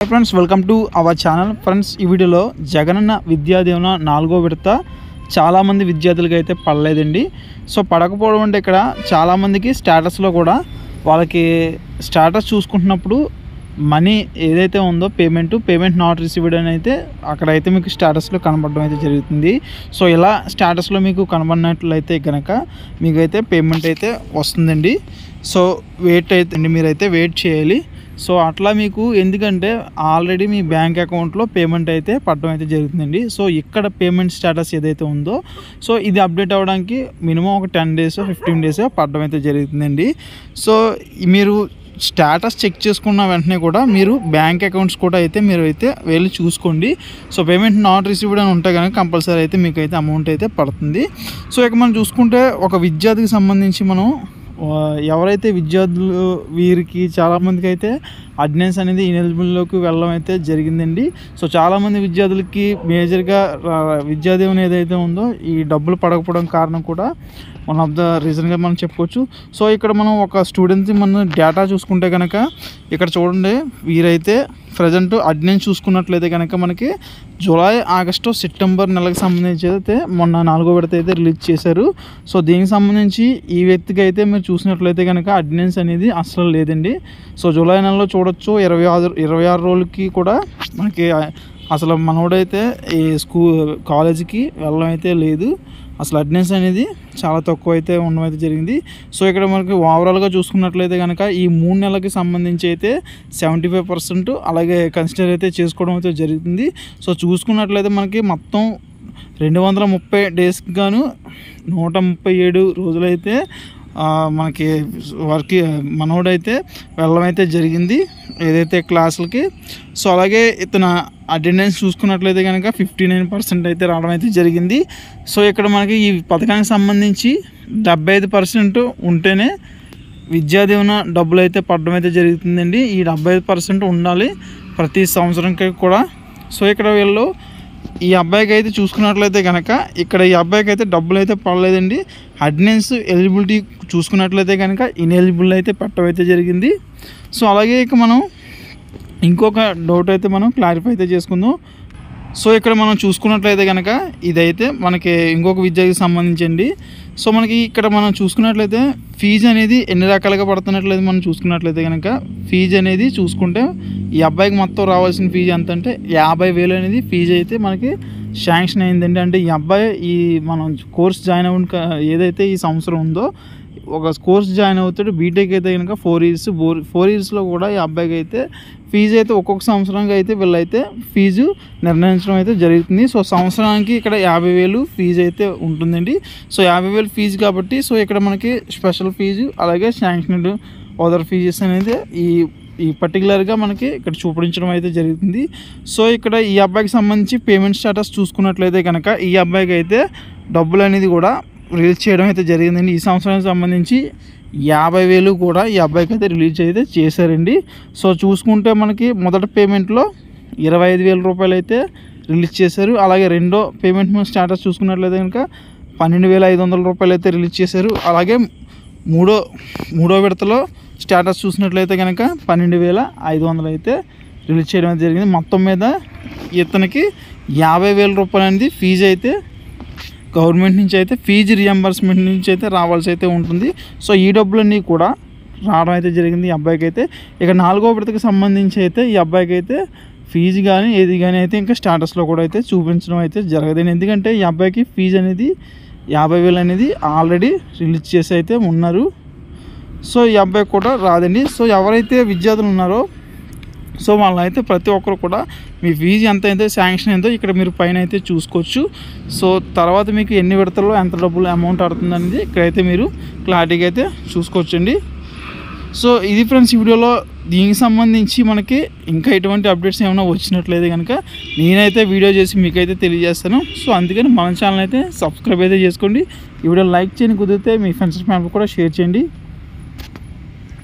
friends welcome to our channel friends ఈ వీడియోలో జగనన్న విద్యా దీవెన నాలుగో విడత చాలామంది విద్యార్థులకి అయితే పడలేదండి సో పడకపోవడం అంటే ఇక్కడ చాలామందికి స్టేటస్లో కూడా వాళ్ళకి స్టేటస్ చూసుకుంటున్నప్పుడు మనీ ఏదైతే ఉందో పేమెంట్ పేమెంట్ నాట్ రిసీవ్డ్ అని అయితే అక్కడైతే మీకు స్టేటస్లో కనబడడం అయితే జరుగుతుంది సో ఇలా స్టేటస్లో మీకు కనబడినట్లయితే కనుక మీకైతే పేమెంట్ అయితే వస్తుందండి సో వెయిట్ అయితే మీరైతే వెయిట్ చేయాలి సో అట్లా మీకు ఎందుకంటే ఆల్రెడీ మీ బ్యాంక్ అకౌంట్లో పేమెంట్ అయితే పడడం అయితే జరుగుతుందండి సో ఇక్కడ పేమెంట్ స్టేటస్ ఏదైతే ఉందో సో ఇది అప్డేట్ అవ్వడానికి మినిమం ఒక టెన్ డేస్ ఫిఫ్టీన్ డేస్ పడడం అయితే జరుగుతుందండి సో మీరు స్టేటస్ చెక్ చేసుకున్న వెంటనే కూడా మీరు బ్యాంక్ అకౌంట్స్ కూడా అయితే మీరు అయితే వెళ్ళి చూసుకోండి సో పేమెంట్ నాట్ రిసీవ్డ్ అని ఉంటే కనుక కంపల్సరీ అయితే మీకు అయితే అమౌంట్ అయితే పడుతుంది సో ఇక మనం చూసుకుంటే ఒక విద్యార్థికి సంబంధించి మనం ఆ, ఎవరైతే విద్యార్థులు వీరికి చాలామందికి అయితే అటెండెన్స్ అనేది ఇనెలిజిబుల్లోకి వెళ్ళడం అయితే జరిగిందండి సో చాలామంది విద్యార్థులకి మేజర్గా విద్యాదీవెన ఏదైతే ఉందో ఈ డబ్బులు పడకపోవడం కారణం కూడా వన్ ఆఫ్ ద రీజన్గా మనం చెప్పుకోవచ్చు సో ఇక్కడ మనం ఒక స్టూడెంట్ మనం డేటా చూసుకుంటే కనుక ఇక్కడ చూడండి వీరైతే ప్రజెంట్ అటెండెన్స్ చూసుకున్నట్లయితే కనుక మనకి జూలై ఆగస్టు సెప్టెంబర్ నెలకు సంబంధించి అయితే మొన్న నాలుగో విడత అయితే రిలీజ్ చేశారు సో దీనికి సంబంధించి ఈ వ్యక్తికి అయితే మీరు చూసినట్లయితే కనుక అటెండెన్స్ అనేది అసలు లేదండి సో జూలై నెలలో చూడొచ్చు ఇరవై ఆరు ఇరవై ఆరు రోజులకి కూడా మనకి అసలు మనోడైతే ఈ స్కూల్ కాలేజీకి వెళ్ళడం అయితే లేదు అసలు అటెండెన్స్ అనేది చాలా తక్కువ అయితే ఉండడం అయితే జరిగింది సో ఇక్కడ మనకి ఓవరాల్గా చూసుకున్నట్లయితే కనుక ఈ మూడు నెలలకి సంబంధించి అయితే సెవెంటీ ఫైవ్ పర్సెంట్ అలాగే కన్సిడర్ అయితే చేసుకోవడం అయితే జరుగుతుంది సో చూసుకున్నట్లయితే మనకి మొత్తం రెండు వందల ముప్పై డేస్కి గాను నూట ముప్పై ఏడు రోజులైతే ఆ, మనకి వర్క్ మనోడైతే వెళ్ళడం అయితే జరిగింది ఏదైతే క్లాసులకి సో అలాగే ఇతను అటెండెన్స్ చూసుకున్నట్లయితే కనుక ఫిఫ్టీ నైన్ పర్సెంట్ అయితే రావడం అయితే జరిగింది సో ఇక్కడ మనకి ఈ పథకానికి సంబంధించి డెబ్బై ఐదు పర్సెంట్ ఉంటేనే విద్యాదీవెన డబ్బులు అయితే పడడం అయితే జరుగుతుందండి ఈ డెబ్బై ఐదు పర్సెంట్ ఉండాలి ప్రతి సంవత్సరంకి కూడా సో ఇక్కడ వీళ్ళు ఈ అబ్బాయికి అయితే చూసుకున్నట్లయితే కనుక ఇక్కడ ఈ అబ్బాయికి అయితే డబ్బులు అయితే పడలేదండి అటెండెన్స్ ఎలిజిబిలిటీ చూసుకున్నట్లయితే కనుక ఇన్ఎలిజిబుల్ అయితే పెట్టడం అయితే జరిగింది సో అలాగే ఇక మనం ఇంకొక డౌట్ అయితే మనం క్లారిఫై అయితే చేసుకుందాం సో ఇక్కడ మనం చూసుకున్నట్లయితే కనుక ఇదైతే మనకి ఇంకొక విద్యకి సంబంధించండి సో మనకి ఇక్కడ మనం చూసుకున్నట్లయితే ఫీజు అనేది ఎన్ని రకాలుగా పడుతున్నట్లయితే మనం చూసుకున్నట్లయితే కనుక ఫీజు అనేది చూసుకుంటే ఈ అబ్బాయికి మొత్తం రావాల్సిన ఫీజు ఎంత అంటే యాభై వేలు అనేది ఫీజు అయితే మనకి శాంక్షన్ అయిందండి అంటే ఈ అబ్బాయి ఈ మనం కోర్స్ జాయిన్ అవ్వడం క- ఏదైతే ఈ సంవత్సరం ఉందో ఒక కోర్స్ జాయిన్ అవుతాడు బీటెక్ అయితే కనుక ఫోర్ ఇయర్స్ ఫోర్ ఫోర్ ఇయర్స్లో కూడా ఈ అబ్బాయికి అయితే ఫీజు అయితే ఒక్కొక్క సంవత్సరానికి అయితే వీళ్ళైతే ఫీజు నిర్ణయించడం అయితే జరుగుతుంది సో సంవత్సరానికి ఇక్కడ యాభై వేలు ఫీజు అయితే ఉంటుందండి సో యాభై వేలు ఫీజు కాబట్టి సో ఇక్కడ మనకి స్పెషల్ ఫీజు అలాగే శాంక్షన్డ్ అదర్ ఫీజెస్ అనేది ఈ ఈ పర్టికులర్గా మనకి ఇక్కడ చూపించడం అయితే జరుగుతుంది సో ఇక్కడ ఈ అబ్బాయికి సంబంధించి పేమెంట్ స్టేటస్ చూసుకున్నట్లయితే కనుక ఈ అబ్బాయికి అయితే డబ్బులు అనేది కూడా రిలీజ్ చేయడం అయితే జరిగిందండి ఈ సంవత్సరానికి సంబంధించి యాభై వేలు కూడా ఈ అబ్బాయికి అయితే రిలీజ్ అయితే చేశారండి సో చూసుకుంటే మనకి మొదటి పేమెంట్లో ఇరవై ఐదు వేల రూపాయలు అయితే రిలీజ్ చేశారు అలాగే రెండో పేమెంట్ స్టేటస్ చూసుకున్నట్లయితే కనుక పన్నెండు వేల ఐదు వందల రూపాయలు అయితే రిలీజ్ చేశారు అలాగే మూడో మూడో విడతలో స్టేటస్ చూసినట్లయితే కనుక పన్నెండు వేల ఐదు వందలు అయితే రిలీజ్ చేయడం అయితే జరిగింది మొత్తం మీద ఇతనికి యాభై వేల రూపాయలు అనేది ఫీజు అయితే గవర్నమెంట్ నుంచి అయితే ఫీజు రియంబర్స్మెంట్ నుంచి అయితే రావాల్సి అయితే ఉంటుంది సో ఈ డబ్బులన్నీ కూడా రావడం అయితే జరిగింది ఈ అబ్బాయికి అయితే ఇక నాలుగో విడతకి సంబంధించి అయితే ఈ అబ్బాయికి అయితే ఫీజు కానీ ఏది కానీ అయితే ఇంకా స్టాటస్లో కూడా అయితే చూపించడం అయితే జరగదు ఎందుకంటే ఈ అబ్బాయికి ఫీజు అనేది యాభై వేలు అనేది ఆల్రెడీ రిలీజ్ చేసి అయితే ఉన్నారు సో ఈ అబ్బాయికి కూడా రాదండి సో ఎవరైతే విద్యార్థులు ఉన్నారో సో వాళ్ళైతే ప్రతి ఒక్కరు కూడా మీ ఫీజు ఎంత అయితే శాంక్షన్ అయిందో ఇక్కడ మీరు పైన అయితే చూసుకోవచ్చు సో తర్వాత మీకు ఎన్ని విడతల్లో ఎంత డబ్బులు అమౌంట్ పడుతుంది అనేది ఇక్కడైతే మీరు క్లారిటీగా అయితే చూసుకోవచ్చండి సో ఇది ఫ్రెండ్స్ ఈ వీడియోలో దీనికి సంబంధించి మనకి ఇంకా ఎటువంటి అప్డేట్స్ ఏమైనా వచ్చినట్లయితే కనుక నేనైతే వీడియో చేసి మీకైతే తెలియజేస్తాను సో అందుకని మన ఛానల్ అయితే సబ్స్క్రైబ్ అయితే చేసుకోండి ఈ వీడియో లైక్ చేయని కుదిరితే మీ ఫ్రెండ్స్ ఫ్యామిలీ కూడా షేర్ చేయండి